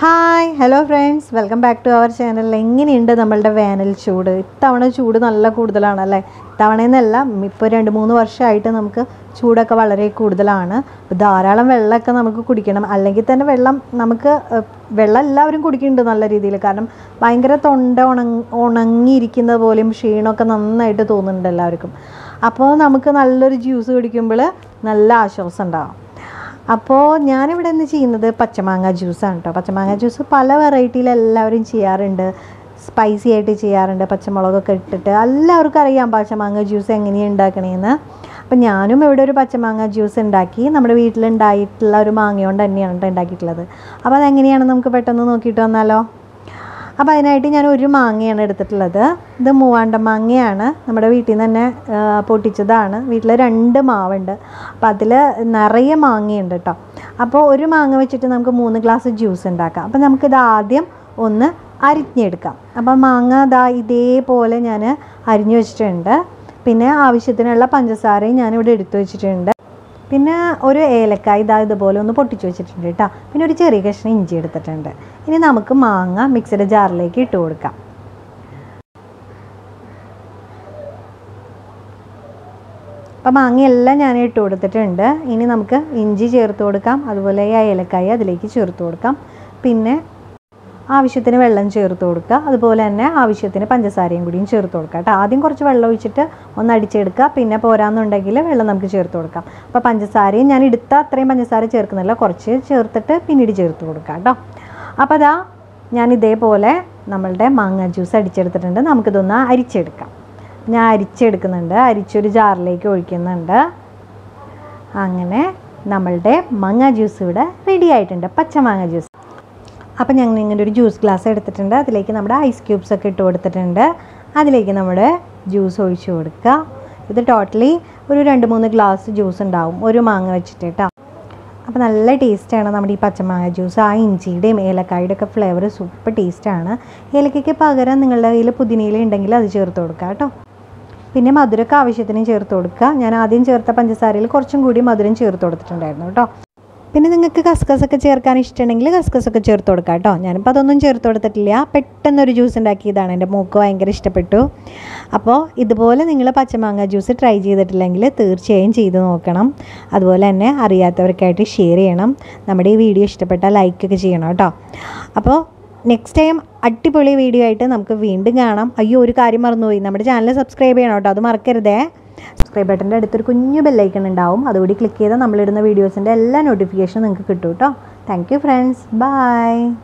hi hello friends welcome back to our channel എങ്ങനെയുണ്ട് നമ്മളുടെ വേനൽ ചൂട് ഇത്തവണ ചൂട് നല്ല കൂടുതലാണല്ലേ ഇത്തവണയെന്നല്ല ഇപ്പോൾ രണ്ട് മൂന്ന് വർഷമായിട്ട് നമുക്ക് ചൂടൊക്കെ വളരെ കൂടുതലാണ് അപ്പോൾ ധാരാളം വെള്ളമൊക്കെ നമുക്ക് കുടിക്കണം അല്ലെങ്കിൽ തന്നെ വെള്ളം നമുക്ക് ഏഹ്, വെള്ളം എല്ലാവരും കുടിക്കുന്നുണ്ട് നല്ല രീതിയിൽ കാരണം ഭയങ്കര തൊണ്ട ഉണങ്ങി ഉണങ്ങിയിരിക്കുന്ന പോലെയും ക്ഷീണമൊക്കെ നന്നായിട്ട് തോന്നുന്നുണ്ട് എല്ലാവർക്കും അപ്പോൾ നമുക്ക് നല്ലൊരു ജ്യൂസ് കുടിക്കുമ്പോൾ നല്ല ആശ്വാസം ഉണ്ടാകും അപ്പോൾ ഞാനിവിടെ നിന്ന് ചെയ്യുന്നത് പച്ചമാങ്ങ ജ്യൂസാണ് കേട്ടോ പച്ചമാങ്ങ ജ്യൂസ് പല വെറൈറ്റിയിൽ എല്ലാവരും ചെയ്യാറുണ്ട് സ്പൈസി ആയിട്ട് ചെയ്യാറുണ്ട് പച്ചമുളകൊക്കെ ഇട്ടിട്ട് എല്ലാവർക്കും അറിയാം പച്ചമാങ്ങ ജ്യൂസ് എങ്ങനെയാണ് ഉണ്ടാക്കണേന്ന് അപ്പം ഞാനും ഇവിടെ ഒരു പച്ചമാങ്ങ ജ്യൂസ് ഉണ്ടാക്കി നമ്മുടെ വീട്ടിലുണ്ടായിട്ടുള്ള ഒരു മാങ്ങ കൊണ്ട് തന്നെയാണ് കേട്ടോ ഉണ്ടാക്കിയിട്ടുള്ളത് അപ്പോൾ അതെങ്ങനെയാണ് നമുക്ക് പെട്ടെന്ന് നോക്കിയിട്ട് വന്നാലോ അപ്പോൾ അതിനായിട്ട് ഞാൻ ഒരു മാങ്ങയാണ് എടുത്തിട്ടുള്ളത് ഇത് മൂവാണ്ട മാങ്ങയാണ് നമ്മുടെ വീട്ടിൽ നിന്ന് തന്നെ ആ, പൊട്ടിച്ചതാണ് വീട്ടിൽ രണ്ട് മാവുണ്ട് അപ്പോൾ അതിൽ നിറയെ മാങ്ങയുണ്ട് കേട്ടോ അപ്പോൾ ഒരു മാങ്ങ വെച്ചിട്ട് നമുക്ക് മൂന്ന് ഗ്ലാസ് ജ്യൂസ് ഉണ്ടാക്കാം അപ്പോൾ നമുക്കിത് ആദ്യം ഒന്ന് അരിഞ്ഞെടുക്കാം അപ്പോൾ മാങ്ങ ദാ ഇതേപോലെ ഞാൻ അരിഞ്ഞു വെച്ചിട്ടുണ്ട് പിന്നെ ആവശ്യത്തിനുള്ള പഞ്ചസാരയും ഞാനിവിടെ എടുത്തു വെച്ചിട്ടുണ്ട് പിന്നെ ഒരു ഏലക്കായ ഇതാ ഇതുപോലെ ഒന്ന് പൊട്ടിച്ച് വെച്ചിട്ടുണ്ട് കേട്ടോ പിന്നെ ഒരു ചെറിയ കഷ്ണം ഇഞ്ചി എടുത്തിട്ടുണ്ട് ഇനി നമുക്ക് മാങ്ങ മിക്സിയുടെ ജാറിലേക്ക് ഇട്ട് കൊടുക്കാം അപ്പം മാങ്ങയെല്ലാം ഞാൻ ഇട്ട് കൊടുത്തിട്ടുണ്ട് ഇനി നമുക്ക് ഇഞ്ചി ചേർത്ത് കൊടുക്കാം അതുപോലെ ഈ ഏലക്കായ അതിലേക്ക് ചേർത്ത് കൊടുക്കാം പിന്നെ ആവശ്യത്തിന് വെള്ളം ചേർത്ത് കൊടുക്കുക അതുപോലെ തന്നെ ആവശ്യത്തിന് പഞ്ചസാരയും കൂടിയും ചേർത്ത് കൊടുക്കുക കേട്ടോ ആദ്യം കുറച്ച് വെള്ളം ഒഴിച്ചിട്ട് ഒന്ന് അടിച്ചെടുക്കുക പിന്നെ പോരാന്നുണ്ടെങ്കിൽ വെള്ളം നമുക്ക് ചേർത്ത് കൊടുക്കാം അപ്പോൾ പഞ്ചസാരയും ഞാൻ എടുത്ത അത്രയും പഞ്ചസാര ചേർക്കുന്നില്ല കുറച്ച് ചേർത്തിട്ട് പിന്നീട് ചേർത്ത് കൊടുക്കാം കേട്ടോ അപ്പോൾ അതാ ഞാൻ ഇതേപോലെ നമ്മളുടെ മാങ്ങ ജ്യൂസ് അടിച്ചെടുത്തിട്ടുണ്ട് നമുക്കിതൊന്ന് അരിച്ചെടുക്കാം ഞാൻ അരിച്ചെടുക്കുന്നുണ്ട് അരിച്ചൊരു ജാറിലേക്ക് ഒഴിക്കുന്നുണ്ട് അങ്ങനെ നമ്മളുടെ മാങ്ങ ജ്യൂസ് ഇവിടെ റെഡി ആയിട്ടുണ്ട് പച്ചമാങ്ങ ജ്യൂസ് അപ്പം ഞങ്ങൾ ഇങ്ങനെ ഒരു ജ്യൂസ് ഗ്ലാസ് എടുത്തിട്ടുണ്ട് അതിലേക്ക് നമ്മുടെ ഐസ് ക്യൂബ്സ് ഒക്കെ ഇട്ട് കൊടുത്തിട്ടുണ്ട് അതിലേക്ക് നമ്മുടെ ജ്യൂസ് ഒഴിച്ചു കൊടുക്കുക ഇത് ടോട്ടലി ഒരു രണ്ട് മൂന്ന് ഗ്ലാസ് ജ്യൂസ് ഉണ്ടാവും ഒരു മാങ്ങ വെച്ചിട്ട് കേട്ടോ അപ്പോൾ നല്ല ടേസ്റ്റാണ് നമ്മുടെ ഈ പച്ചമാങ്ങ ജ്യൂസ് ആ ഇഞ്ചിയുടെയും ഏലക്കായുടെ ഒക്കെ ഫ്ലേവർ സൂപ്പർ ടേസ്റ്റാണ് ഏലക്കയ്ക്ക് പകരം നിങ്ങളുടെ കയ്യിൽ പുതിനയില ഉണ്ടെങ്കിൽ അത് ചേർത്ത് കൊടുക്കുക കേട്ടോ പിന്നെ മധുരമൊക്കെ ആവശ്യത്തിന് ചേർത്ത് കൊടുക്കുക ഞാൻ ആദ്യം ചേർത്ത പഞ്ചസാരയിൽ കുറച്ചും കൂടി മധുരം ചേർത്ത് കൊടുത്തിട്ടുണ്ടായിരുന്നു കേട്ടോ പിന്നെ നിങ്ങൾക്ക് കസ്കസൊക്കെ ചേർക്കാൻ ഇഷ്ടമുണ്ടെങ്കിൽ കസ്കസൊക്കെ ചേർത്ത് കൊടുക്കാം കേട്ടോ ഞാനിപ്പോൾ അതൊന്നും ചേർത്ത് കൊടുത്തിട്ടില്ല പെട്ടെന്നൊരു ജ്യൂസ് ഉണ്ടാക്കിയതാണ് എൻ്റെ മൂക്ക് ഭയങ്കര ഇഷ്ടപ്പെട്ടു അപ്പോൾ ഇതുപോലെ നിങ്ങൾ പച്ചമാങ്ങ ജ്യൂസ് ട്രൈ ചെയ്തിട്ടില്ലെങ്കിൽ തീർച്ചയായും ചെയ്ത് നോക്കണം അതുപോലെ തന്നെ അറിയാത്തവർക്കായിട്ട് ഷെയർ ചെയ്യണം നമ്മുടെ ഈ വീഡിയോ ഇഷ്ടപ്പെട്ടാൽ ലൈക്കൊക്കെ ചെയ്യണം കേട്ടോ അപ്പോൾ നെക്സ്റ്റ് ടൈം അടിപൊളി വീഡിയോ ആയിട്ട് നമുക്ക് വീണ്ടും കാണാം അയ്യോ ഒരു കാര്യം മറന്നുപോയി നമ്മുടെ ചാനൽ സബ്സ്ക്രൈബ് ചെയ്യണം കേട്ടോ അത് മറക്കരുതേ സബ്സ്ക്രൈബ് ബട്ടൻ്റെ അടുത്തൊരു കുഞ്ഞു ബെല്ലൈക്കൺ ഉണ്ടാവും അതുകൂടി ക്ലിക്ക് ചെയ്താൽ നമ്മളിടുന്ന വീഡിയോസിൻ്റെ എല്ലാ നോട്ടിഫിക്കേഷനും നിങ്ങൾക്ക് കിട്ടും കേട്ടോ താങ്ക് യു ഫ്രണ്ട്സ് ബൈ